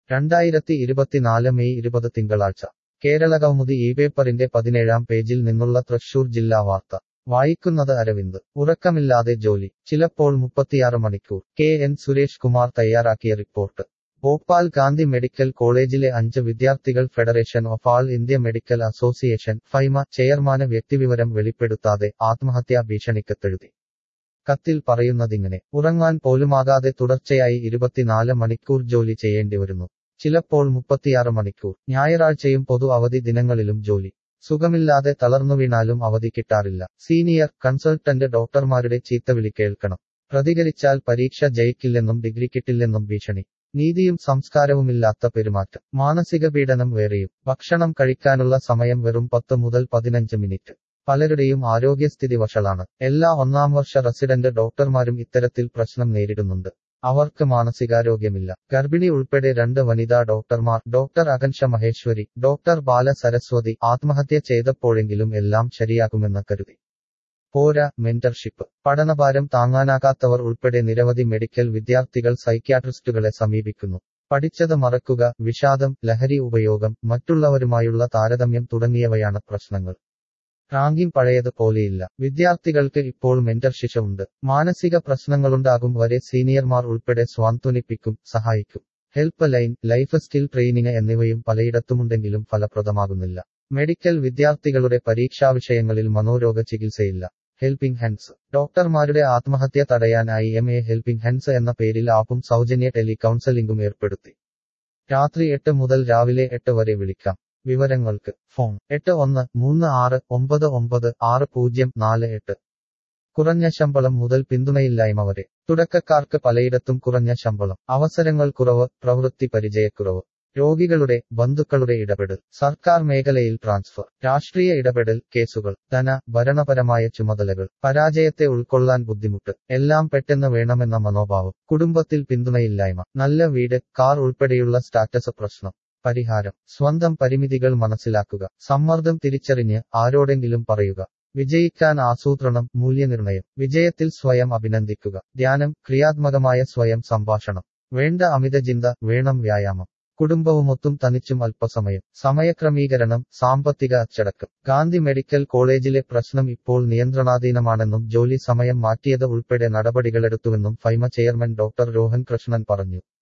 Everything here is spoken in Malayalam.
രണ്ടായിരത്തി ഇരുപത്തിനാല് മെയ് ഇരുപത് തിങ്കളാഴ്ച കേരള കൗമുദി ഈ പേപ്പറിന്റെ പതിനേഴാം പേജിൽ നിന്നുള്ള തൃശൂർ ജില്ലാ വാർത്ത വായിക്കുന്നത് അരവിന്ദ് ഉറക്കമില്ലാതെ ജോലി ചിലപ്പോൾ മുപ്പത്തിയാറ് മണിക്കൂർ കെ എൻ സുരേഷ് കുമാർ തയ്യാറാക്കിയ റിപ്പോർട്ട് ഭോപ്പാൽ ഗാന്ധി മെഡിക്കൽ കോളേജിലെ അഞ്ച് വിദ്യാർത്ഥികൾ federation of all India medical association FAIMA ചെയർമാന് വ്യക്തിവിവരം വെളിപ്പെടുത്താതെ ആത്മഹത്യാ ഭീഷണിക്കത്തെഴുതി കത്തിൽ പറയുന്നതിങ്ങനെ ഉറങ്ങാൻ പോലുമാകാതെ തുടർച്ചയായി ഇരുപത്തിനാല് മണിക്കൂർ ജോലി ചെയ്യേണ്ടി വരുന്നു ചിലപ്പോൾ മുപ്പത്തിയാറ് മണിക്കൂർ ഞായറാഴ്ചയും പൊതു അവധി ദിനങ്ങളിലും ജോലി സുഖമില്ലാതെ തളർന്നു വീണാലും അവധി കിട്ടാറില്ല സീനിയർ കൺസൾട്ടന്റ് ഡോക്ടർമാരുടെ ചീത്തവിളി കേൾക്കണം പ്രതികരിച്ചാൽ പരീക്ഷ ജയിക്കില്ലെന്നും ഡിഗ്രി കിട്ടില്ലെന്നും ഭീഷണി നീതിയും സംസ്കാരവുമില്ലാത്ത പെരുമാറ്റം മാനസിക പീഡനം വേറെയും ഭക്ഷണം കഴിക്കാനുള്ള സമയം വെറും പത്ത് മുതൽ പതിനഞ്ച് മിനിറ്റ് പലരുടെയും ആരോഗ്യസ്ഥിതി വഷളാണ് എല്ലാ ഒന്നാം വർഷ റെസിഡന്റ് ഡോക്ടർമാരും ഇത്തരത്തിൽ പ്രശ്നം നേരിടുന്നുണ്ട് അവർക്ക് മാനസികാരോഗ്യമില്ല ഗർഭിണി ഉൾപ്പെടെ രണ്ട് വനിതാ ഡോക്ടർമാർ ഡോക്ടർ അകൻഷ മഹേശ്വരി ഡോക്ടർ ബാല സരസ്വതി ആത്മഹത്യ ചെയ്തപ്പോഴെങ്കിലും എല്ലാം ശരിയാകുമെന്ന് കരുതി പോരാ മെന്റർഷിപ്പ് പഠനഭാരം താങ്ങാനാകാത്തവർ ഉൾപ്പെടെ നിരവധി മെഡിക്കൽ വിദ്യാർത്ഥികൾ സൈക്യാട്രിസ്റ്റുകളെ സമീപിക്കുന്നു പഠിച്ചത് മറക്കുക വിഷാദം ലഹരി ഉപയോഗം മറ്റുള്ളവരുമായുള്ള താരതമ്യം തുടങ്ങിയവയാണ് പ്രശ്നങ്ങൾ റാങ്കിംഗ് പഴയത് പോലെയില്ല വിദ്യാർത്ഥികൾക്ക് ഇപ്പോൾ മെന്റർഷിഷ ഉണ്ട് മാനസിക പ്രശ്നങ്ങളുണ്ടാകും വരെ സീനിയർമാർ ഉൾപ്പെടെ സ്വാന്തനിപ്പിക്കും സഹായിക്കും help line life skill training എന്നിവയും പലയിടത്തുമുണ്ടെങ്കിലും ഫലപ്രദമാകുന്നില്ല മെഡിക്കൽ വിദ്യാർത്ഥികളുടെ പരീക്ഷാവിഷയങ്ങളിൽ മനോരോഗ ചികിത്സയില്ല ഹെൽപ്പിംഗ് ഹാൻഡ്സ് ഡോക്ടർമാരുടെ ആത്മഹത്യ തടയാനായി എം എ ഹെൽപ്പിംഗ് ഹാൻഡ്സ് എന്ന പേരിൽ ആപ്പും സൗജന്യ ടെലി കൗൺസലിംഗും ഏർപ്പെടുത്തി രാത്രി എട്ട് മുതൽ രാവിലെ എട്ട് വരെ വിളിക്കാം വിവരങ്ങൾക്ക് ഫോൺ എട്ട് ഒന്ന് മൂന്ന് ആറ് ഒമ്പത് ഒമ്പത് ആറ് പൂജ്യം നാല് എട്ട് കുറഞ്ഞ ശമ്പളം മുതൽ പിന്തുണയില്ലായ്മ വരെ തുടക്കക്കാർക്ക് പലയിടത്തും കുറഞ്ഞ ശമ്പളം അവസരങ്ങൾ കുറവ് പ്രവൃത്തി പരിചയക്കുറവ് രോഗികളുടെ ബന്ധുക്കളുടെ ഇടപെടൽ സർക്കാർ മേഖലയിൽ ട്രാൻസ്ഫർ രാഷ്ട്രീയ ഇടപെടൽ കേസുകൾ ധന ഭരണപരമായ ചുമതലകൾ പരാജയത്തെ ഉൾക്കൊള്ളാൻ ബുദ്ധിമുട്ട് എല്ലാം പെട്ടെന്ന് വേണമെന്ന മനോഭാവം കുടുംബത്തിൽ പിന്തുണയില്ലായ്മ നല്ല വീട് കാർ ഉൾപ്പെടെയുള്ള സ്റ്റാറ്റസ് പ്രശ്നം പരിഹാരം സ്വന്തം പരിമിതികൾ മനസ്സിലാക്കുക സമ്മർദ്ദം തിരിച്ചറിഞ്ഞ് ആരോടെങ്കിലും പറയുക വിജയിക്കാൻ ആസൂത്രണം മൂല്യനിർണയം വിജയത്തിൽ സ്വയം അഭിനന്ദിക്കുക ധ്യാനം ക്രിയാത്മകമായ സ്വയം സംഭാഷണം വേണ്ട അമിത ചിന്ത വേണം വ്യായാമം കുടുംബവുമൊത്തും തനിച്ചും അല്പസമയം സമയക്രമീകരണം സാമ്പത്തിക അച്ചടക്കം ഗാന്ധി മെഡിക്കൽ കോളേജിലെ പ്രശ്നം ഇപ്പോൾ നിയന്ത്രണാധീനമാണെന്നും ജോലി സമയം മാറ്റിയത് ഉൾപ്പെടെ നടപടികളെടുത്തുവെന്നും FAIMA chairman doctor Rohan Krishnan പറഞ്ഞു